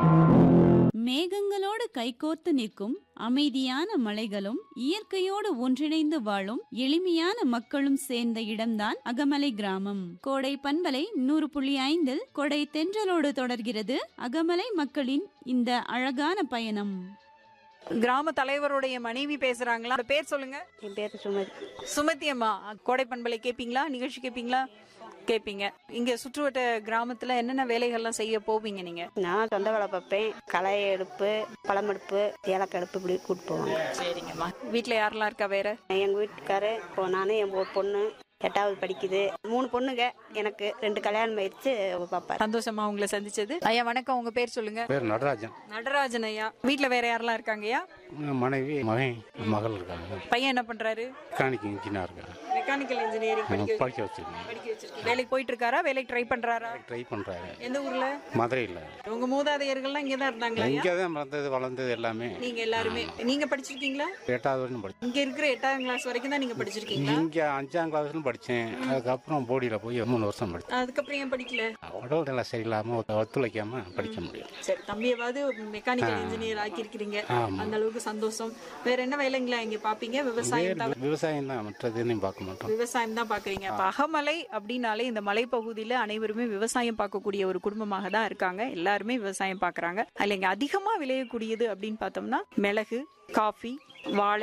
மேகங்களோடு கைகோர்த்து நிற்கும் அமைதியான மலைகளும் இயற்கையோடு ஒன்றிணைந்து வாழும் எளிமையான மக்களும் சேர்ந்த இடம்தான் அகமலை கிராமம் கோடை பண்பலை நூறு புள்ளி ஐந்தில் கொடை தென்றலோடு தொடர்கிறது அகமலை மக்களின் இந்த அழகான பயணம் கிராம தலைவருடைய மனைவி பேசுறாங்களா அவரோட பேர் சொல்லுங்க என் பேர் சுமதி சுமதி அம்மா கோடை பண்பலை கேப்பீங்களா நிகழ்ச்சி கேப்பீங்களா கேப்பீங்க இங்க சுற்றுவட்ட கிராமத்துல என்னென்ன வேலைகள்லாம் செய்ய போவீங்க நீங்க நான் சொந்த வேலை பார்ப்பேன் களை எடுப்பு பழம் எடுப்பு ஏலக்காய் எடுப்பு இப்படி கூட்டு போவாங்க சரிங்கம்மா வீட்ல யாரெல்லாம் இருக்கா வேற எங்கள் வீட்டுக்காரு இப்போ நானும் என் பொ- பொண்ணு எட்டாவது படிக்குது மூணு பொண்ணுங்க எனக்கு ரெண்டு கல்யாணம் ஆயிடுச்சு பாப்பாரு சந்தோஷமா உங்களை சந்திச்சது ஐயா வணக்கம் உங்க பேர் சொல்லுங்க பேர் நடராஜன் நடராஜன் ஐயா வீட்ல வேற யாரெல்லாம் இருக்காங்கய்யா மனைவி மகன் மகள் இருக்காங்க பையன் என்ன பண்றாரு மெக்கானிக் இன்ஜினியர் இருக்காங்க மெக்கானிக்கல் இன்ஜினியரிங் படிக்க படிக்க வச்சிருக்கேன் படிக்க வச்சிருக்கீங்க வேலைக்கு போயிட்டு இருக்காரா வேலைக்கு ட்ரை பண்றாரா ட்ரை பண்ணுறாரு எந்த ஊர்ல மதுரையில் உங்க மூதாதையர்கள்லாம் இங்க தான் இருந்தாங்களா ஐயா? இங்கே தான் பிறந்தது வளர்ந்தது எல்லாமே நீங்க எல்லாருமே நீங்க படிச்சிருக்கீங்களா எட்டாவது வரைக்கும் படித்தேன் இங்க இருக்கிற எட்டாம் கிளாஸ் வரைக்கும் தான் நீங்க படிச்சிருக்கீங்களா இங்கே அஞ்சாம் கிளாஸ்லும் படித்தேன் அதுக்கப்புறம் போடியில் போய் மூணு வருஷம் படித்தேன் அதுக்கப்புறம் ஏன் படிக்கல உடல் நல்லா சரியில்லாமல் ஒத்துழைக்காமல் படிக்க முடியும் சரி தம்பியவாது மெக்கானிக்கல் இன்ஜினியர் ஆக்கியிருக்கிறீங்க ஆமா. அந்த அளவுக்கு சந்தோஷம் வேற என்ன வேலைங்களா இங்க பாப்பீங்க விவசாயம் தவிர விவசாயம் தான் மற்றதுன்னு பார்க்க மாட்டோம் விவசாயம் தான் பாக்குறீங்க அப்ப அகமலை அப்படின்னாலே இந்த மலைப்பகுதியில அனைவருமே விவசாயம் பார்க்கக்கூடிய ஒரு குடும்பமாக தான் இருக்காங்க எல்லாருமே விவசாயம் பாக்குறாங்க அதுல இங்க அதிகமா விளையக்கூடியது அப்படின்னு பார்த்தோம்னா மிளகு காஃபி வாழை